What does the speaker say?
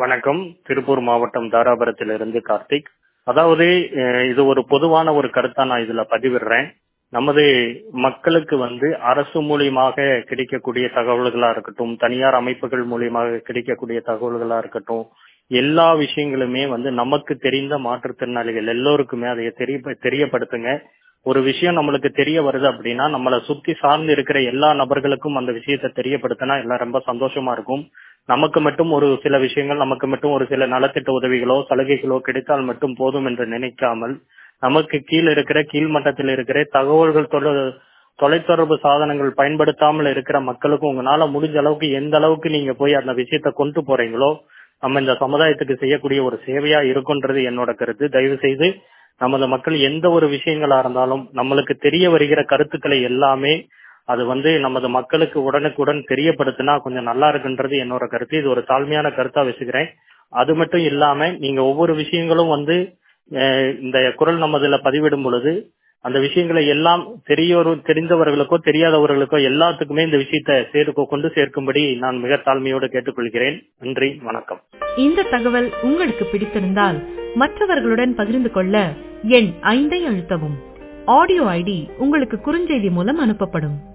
வணக்கம் திருப்பூர் மாவட்டம் தாராபுரத்திலிருந்து கார்த்திக் அதாவது அஹ், இது ஒரு பொதுவான ஒரு கருத்தா நான் இதுல பதிவிடுறேன் நமது மக்களுக்கு வந்து அரசு மூலியமாக கிடைக்கக்கூடிய தகவல்களா இருக்கட்டும் தனியார் அமைப்புகள் மூலியமாக கிடைக்கக்கூடிய தகவல்களா இருக்கட்டும் எல்லா விஷயங்களுமே வந்து நமக்கு தெரிந்த மாற்றுத்திறனாளிகள் எல்லோருக்குமே அதை தெரிய தெரியப்படுத்துங்க ஒரு விஷயம் நம்மளுக்கு தெரிய வருது அப்படின்னா நம்மளை சுத்தி சார்ந்து இருக்கிற எல்லா நபர்களுக்கும் அந்த விஷயத்தை தெரியப்படுத்தினா எல்லாம் ரொம்ப சந்தோஷமா இருக்கும் நமக்கு மட்டும் ஒரு சில விஷயங்கள் நமக்கு மட்டும் ஒரு சில நலத்திட்ட உதவிகளோ சலுகைகளோ கிடைத்தால் மட்டும் போதும் என்று நினைக்காமல் நமக்கு கீழ் இருக்கிற கீழ்மட்டத்தில் இருக்கிற தகவல்கள் தொலை தொலைத்தொடர்பு சாதனங்கள் பயன்படுத்தாமல் இருக்கிற மக்களுக்கும் உங்களால முடிஞ்ச அளவுக்கு எந்த அளவுக்கு நீங்க போய் அந்த விஷயத்தை கொண்டு போறீங்களோ நம்ம இந்த சமுதாயத்துக்கு செய்யக்கூடிய ஒரு சேவையா இருக்குன்றது என்னோட கருத்து தயவு செய்து நமது மக்கள் எந்த ஒரு விஷயங்களா இருந்தாலும் நம்மளுக்கு தெரிய வருகிற கருத்துக்களை எல்லாமே அது வந்து நமது மக்களுக்கு உடனுக்குடன் தெரியப்படுத்தினா கொஞ்சம் நல்லா இருக்குன்றது என்னோட கருத்து இது ஒரு தாழ்மையான கருத்தா வச்சுக்கிறேன் அது மட்டும் இல்லாம நீங்க ஒவ்வொரு விஷயங்களும் வந்து அஹ், இந்த குரல் நமதுல பதிவிடும் பொழுது அந்த விஷயங்களை எல்லாம் தெரியவரு தெரிந்தவர்களுக்கோ தெரியாதவர்களுக்கோ எல்லாத்துக்குமே இந்த விஷயத்தை சேர்க்க கொண்டு சேர்க்கும்படி நான் மிக தாழ்மையோடு கேட்டுக்கொள்கிறேன் நன்றி வணக்கம் இந்த தகவல் உங்களுக்கு பிடித்திருந்தால் மற்றவர்களுடன் பகிர்ந்து கொள்ள எண் ஐந்தை அழுத்தவும் ஆடியோ ஐடி உங்களுக்கு குறுஞ்செய்தி மூலம் அனுப்பப்படும்